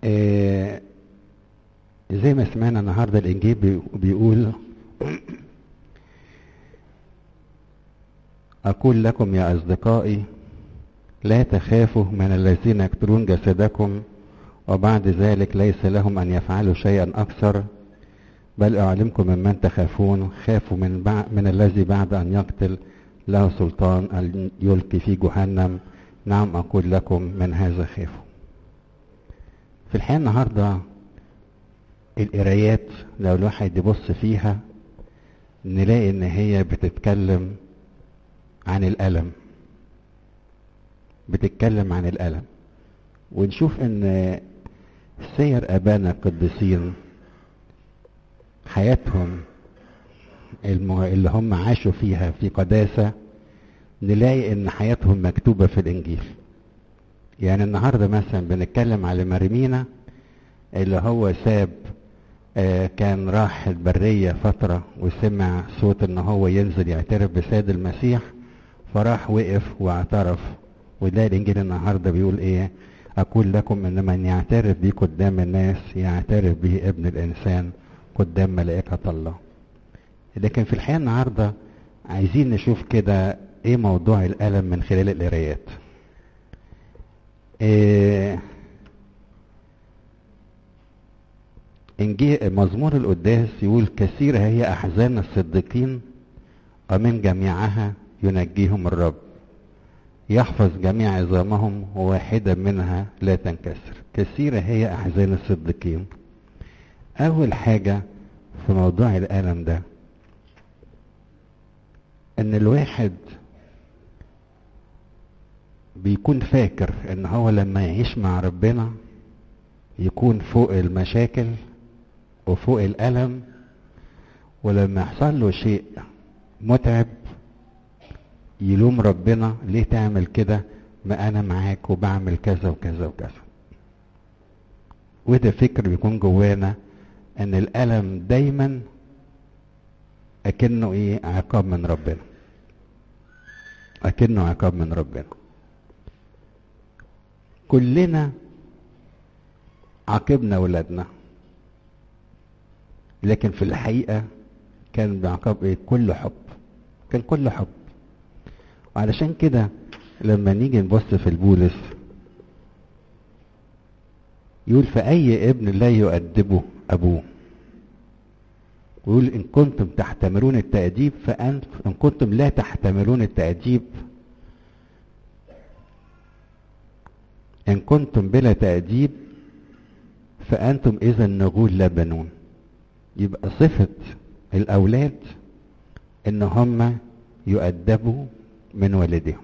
آه زي ما سمعنا النهارده الانجيل بي- بيقول اقول لكم يا اصدقائي لا تخافوا من الذين يقتلون جسدكم وبعد ذلك ليس لهم ان يفعلوا شيئا اكثر بل اعلمكم ممن تخافون خافوا من بع... من الذي بعد ان يقتل له سلطان ان يلقي في جهنم نعم اقول لكم من هذا خافوا في الحقيقه النهارده القرايات لو الواحد يبص فيها نلاقي ان هي بتتكلم عن الالم بتتكلم عن الالم ونشوف ان سير ابانا القديسين حياتهم الم- اللي هم عاشوا فيها في قداسه نلاقي ان حياتهم مكتوبه في الانجيل يعني النهارده مثلا بنتكلم على مريمينا اللي هو ساب آه، كان راح البرية فترة وسمع صوت ان هو ينزل يعترف بسيد المسيح فراح وقف واعترف وده الانجيل النهارده بيقول ايه اقول لكم ان من يعترف بي قدام الناس يعترف به ابن الانسان قدام ملائكة الله لكن في الحقيقة النهارده عايزين نشوف كده ايه موضوع الالم من خلال القرايات إيه إنجيل مزمور القداس يقول كثيرة هي أحزان الصديقين ومن جميعها ينجيهم الرب يحفظ جميع عظامهم وواحدة منها لا تنكسر كثيرة هي أحزان الصديقين أول حاجة في موضوع الألم ده إن الواحد بيكون فاكر إن هو لما يعيش مع ربنا يكون فوق المشاكل وفوق الألم ولما يحصل له شيء متعب يلوم ربنا ليه تعمل كده ما أنا معاك وبعمل كذا وكذا وكذا وده فكر بيكون جوانا ان الألم دايما أكنه ايه عقاب من ربنا أكنه عقاب من ربنا كلنا عاقبنا ولادنا لكن في الحقيقة كان بعقاب ايه كل حب كان كل حب وعلشان كده لما نيجي نبص في البولس يقول فأي ابن لا يؤدبه أبوه ويقول إن كنتم تحتملون التأديب فأنت إن كنتم لا تحتملون التأديب إن كنتم بلا تأديب فأنتم إذا نغول لا بنون يبقى صفة الأولاد إن هم يؤدبوا من والدهم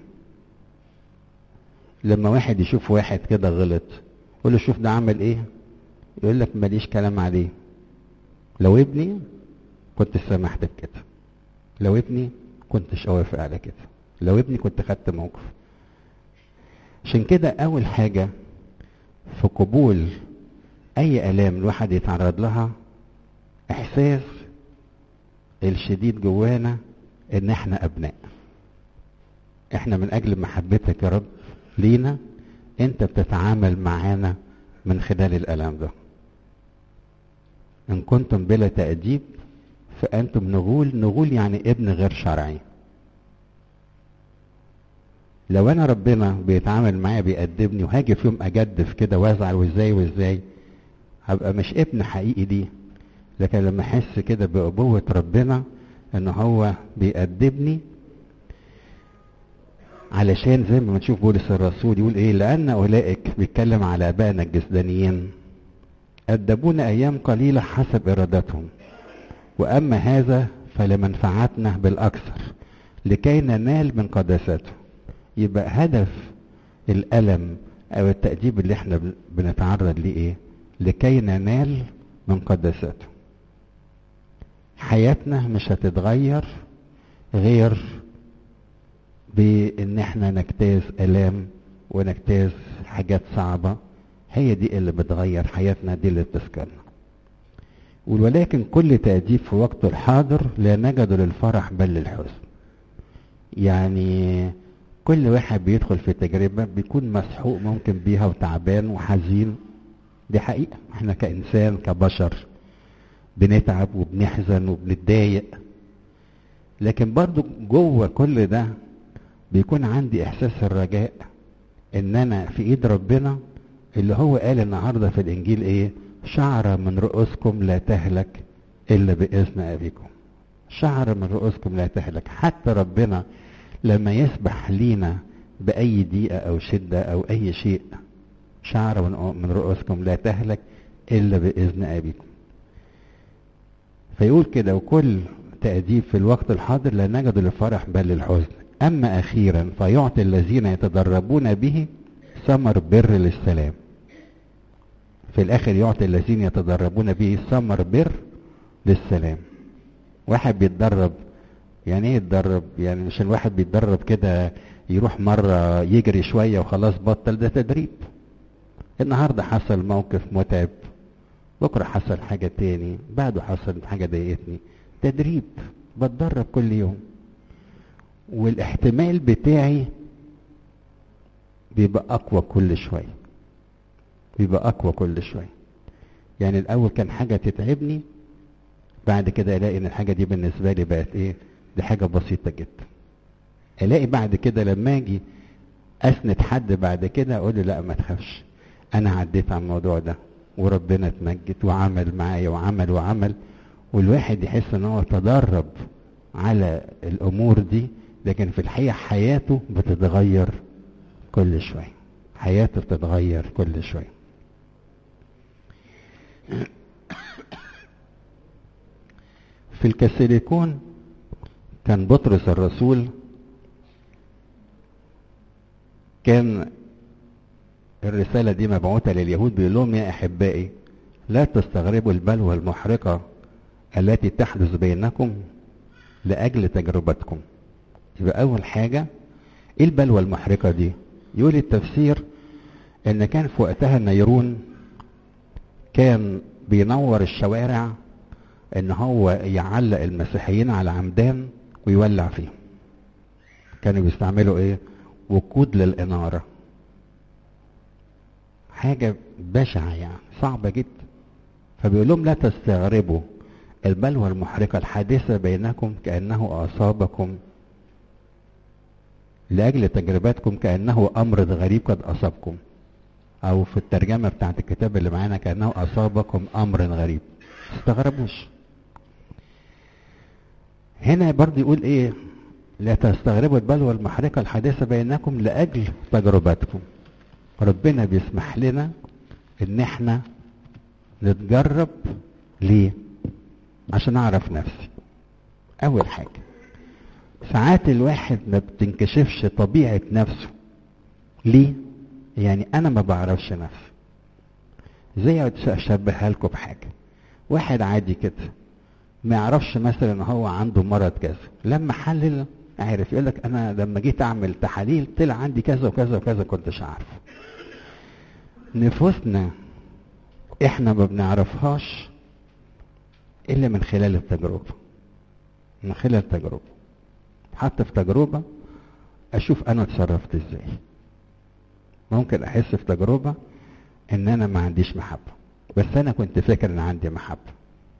لما واحد يشوف واحد كده غلط يقول له شوف ده عمل ايه يقول لك ماليش كلام عليه لو ابني كنت سمحت بكده لو ابني كنتش اوافق على كده لو ابني كنت خدت موقف عشان كده اول حاجة في قبول اي الام الواحد يتعرض لها احساس الشديد جوانا ان احنا ابناء احنا من اجل محبتك يا رب لينا انت بتتعامل معانا من خلال الالم ده ان كنتم بلا تأديب فانتم نغول نغول يعني ابن غير شرعي لو انا ربنا بيتعامل معايا بيأدبني وهاجي في يوم اجدف كده وازعل وازاي وازاي هبقى مش ابن حقيقي دي لكن لما احس كده بأبوة ربنا ان هو بيأدبني علشان زي ما بنشوف بولس الرسول يقول ايه لان اولئك بيتكلم على ابائنا الجسدانيين ادبونا ايام قليله حسب ارادتهم واما هذا فلمنفعتنا بالاكثر لكي ننال من قداسته يبقى هدف الالم او التاديب اللي احنا بنتعرض ليه ايه لكي ننال من قداسته حياتنا مش هتتغير غير بان احنا نجتاز الام ونجتاز حاجات صعبه هي دي اللي بتغير حياتنا دي اللي بتسكننا ولكن كل تأديب في وقته الحاضر لا نجد للفرح بل للحزن يعني كل واحد بيدخل في تجربة بيكون مسحوق ممكن بيها وتعبان وحزين دي حقيقة احنا كإنسان كبشر بنتعب وبنحزن وبنتضايق لكن برضو جوه كل ده بيكون عندي احساس الرجاء ان انا في ايد ربنا اللي هو قال النهارده في الانجيل ايه شعرة من رؤوسكم لا تهلك الا باذن ابيكم شعر من رؤوسكم لا تهلك حتى ربنا لما يسبح لينا باي ضيقه او شده او اي شيء شعر من رؤوسكم لا تهلك الا باذن ابيكم فيقول كده وكل تأديب في الوقت الحاضر لا نجد للفرح بل للحزن أما أخيرا فيعطي الذين يتدربون به ثمر بر للسلام في الآخر يعطي الذين يتدربون به ثمر بر للسلام واحد بيتدرب يعني ايه يتدرب يعني مش الواحد بيتدرب كده يروح مرة يجري شوية وخلاص بطل ده تدريب النهاردة حصل موقف متعب بكرة حصل حاجة تاني بعده حصل حاجة ضايقتني تدريب بتدرب كل يوم والاحتمال بتاعي بيبقى اقوى كل شويه بيبقى اقوى كل شويه يعني الاول كان حاجه تتعبني بعد كده الاقي ان الحاجه دي بالنسبه لي بقت ايه دي حاجه بسيطه جدا الاقي بعد كده لما اجي اسند حد بعد كده اقول له لا ما تخافش انا عديت على الموضوع ده وربنا اتمجد وعمل معايا وعمل وعمل والواحد يحس ان هو تدرب على الامور دي لكن في الحقيقه حياته بتتغير كل شويه حياته بتتغير كل شويه في الكاثوليكون كان بطرس الرسول كان الرسالة دي مبعوثة لليهود بيقول لهم يا أحبائي لا تستغربوا البلوى المحرقة التي تحدث بينكم لأجل تجربتكم يبقى أول حاجة إيه البلوى المحرقة دي؟ يقول التفسير إن كان في وقتها نيرون كان بينور الشوارع إن هو يعلق المسيحيين على عمدان ويولع فيهم. كانوا بيستعملوا إيه؟ وقود للإنارة. حاجة بشعة يعني صعبة جدا. فبيقول لهم لا تستغربوا البلوى المحرقة الحادثة بينكم كأنه أصابكم لأجل تجربتكم كأنه أمر غريب قد أصابكم أو في الترجمة بتاعت الكتاب اللي معانا كأنه أصابكم أمر غريب تستغربوش هنا برضه يقول إيه لا تستغربوا البلوى المحرقة الحادثة بينكم لأجل تجربتكم ربنا بيسمح لنا إن إحنا نتجرب ليه؟ عشان أعرف نفسي أول حاجة ساعات الواحد ما بتنكشفش طبيعة نفسه ليه؟ يعني أنا ما بعرفش نفسي زي أشبهها لكم بحاجة واحد عادي كده ما يعرفش مثلا ان هو عنده مرض كذا لما حلل عارف يقول لك انا لما جيت اعمل تحاليل طلع عندي كذا وكذا وكذا كنتش عارف نفوسنا احنا ما بنعرفهاش الا من خلال التجربه من خلال التجربه حتى في تجربه اشوف انا اتصرفت ازاي ممكن احس في تجربه ان انا ما عنديش محبه بس انا كنت فاكر ان عندي محبه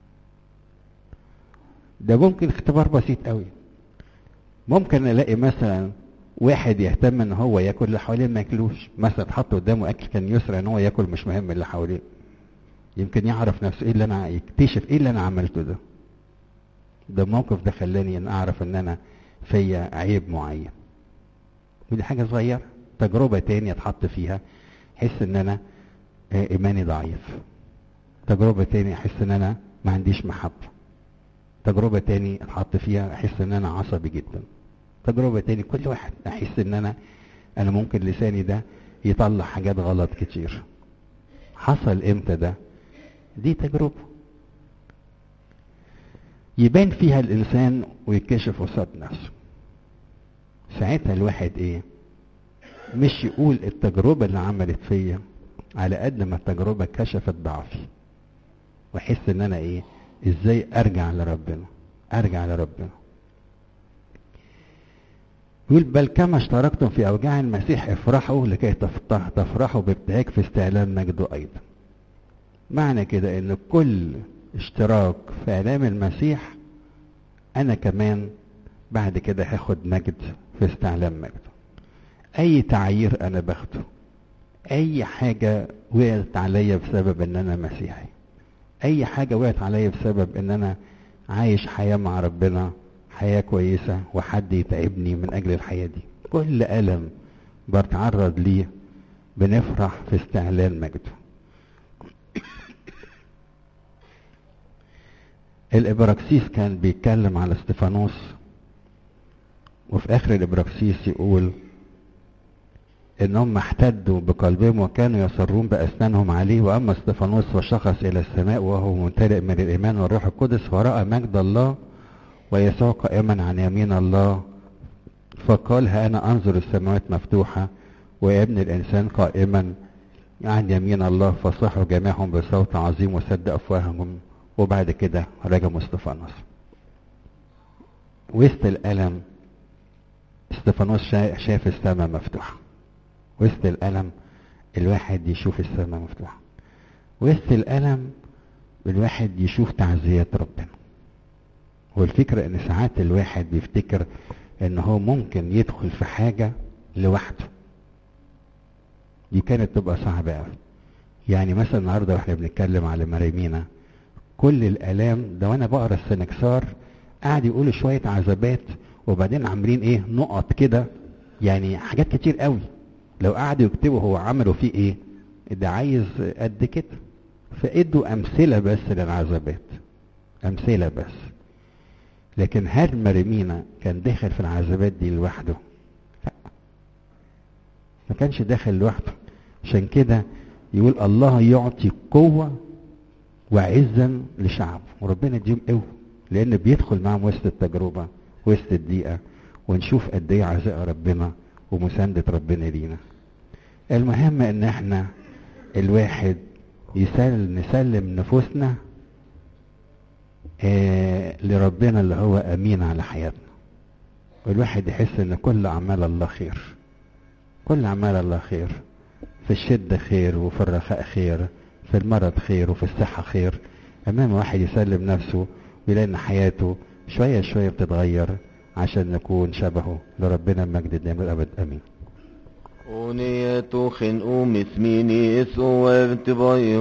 ده ممكن اختبار بسيط قوي ممكن الاقي مثلا واحد يهتم ان هو ياكل اللي حواليه ما ياكلوش مثلا حط قدامه اكل كان يسرى ان هو ياكل مش مهم اللي حواليه يمكن يعرف نفسه ايه اللي انا يكتشف ايه اللي انا عملته ده ده الموقف ده خلاني ان اعرف ان انا فيا عيب معين ودي حاجه صغيره تجربه تانية اتحط فيها احس ان انا ايماني ضعيف تجربه تانية احس ان انا ما عنديش محبه تجربه تاني اتحط فيها احس ان انا عصبي جدا تجربه تاني كل واحد احس ان انا انا ممكن لساني ده يطلع حاجات غلط كتير حصل امتى ده دي تجربه يبان فيها الانسان ويكشف قصاد نفسه ساعتها الواحد ايه مش يقول التجربه اللي عملت فيا على قد ما التجربه كشفت ضعفي واحس ان انا ايه ازاي ارجع لربنا ارجع لربنا يقول بل كما اشتركتم في اوجاع المسيح افرحوا لكي تفرحوا بابتهاج في استعلان مجده ايضا معنى كده ان كل اشتراك في الام المسيح انا كمان بعد كده هاخد مجد في استعلام مجده اي تعيير انا باخده اي حاجة وقعت عليا بسبب ان انا مسيحي اي حاجة وقعت عليا بسبب ان انا عايش حياة مع ربنا حياة كويسة وحد يتعبني من اجل الحياة دي كل ألم بتعرض ليه بنفرح في استعلان مجده الابراكسيس كان بيتكلم على استفانوس وفي اخر الابراكسيس يقول انهم احتدوا بقلبهم وكانوا يصرون باسنانهم عليه واما استفانوس فشخص الى السماء وهو ممتلئ من الايمان والروح القدس فراى مجد الله ويسوع قائما عن يمين الله فقال ها انا انظر السماوات مفتوحه وابن الانسان قائما عن يمين الله فصحوا جميعهم بصوت عظيم وسد افواههم وبعد كده رجموا استفانوس وسط الالم استفانوس شاف السماء مفتوحه وسط الألم الواحد يشوف السماء مفتوحة وسط الألم الواحد يشوف تعزيات ربنا والفكرة ان ساعات الواحد بيفتكر ان هو ممكن يدخل في حاجة لوحده دي كانت تبقى صعبة قوي يعني مثلا النهاردة واحنا بنتكلم على مريمينا كل الالام ده وانا بقرا السنكسار قاعد يقول شوية عذابات وبعدين عاملين ايه نقط كده يعني حاجات كتير قوي لو قعدوا يكتبوا هو عملوا فيه ايه ده عايز قد كده فادوا امثله بس للعذابات امثله بس لكن هل مريمينا كان داخل في العذابات دي لوحده لا ما كانش داخل لوحده عشان كده يقول الله يعطي قوة وعزا لشعبه وربنا يديهم قوة لأن بيدخل معاهم وسط التجربة وسط الضيقة ونشوف قد إيه عزاء ربنا ومساندة ربنا لينا المهم ان احنا الواحد يسلم نسلم نفوسنا آه لربنا اللي هو امين على حياتنا والواحد يحس ان كل اعمال الله خير كل اعمال الله خير في الشدة خير وفي الرخاء خير في المرض خير وفي الصحة خير امام واحد يسلم نفسه ويلاقي ان حياته شوية شوية بتتغير عشان نكون شبهه لربنا المجد الدائم الابد امين أونية خنقوم اسميني اسو وابتباي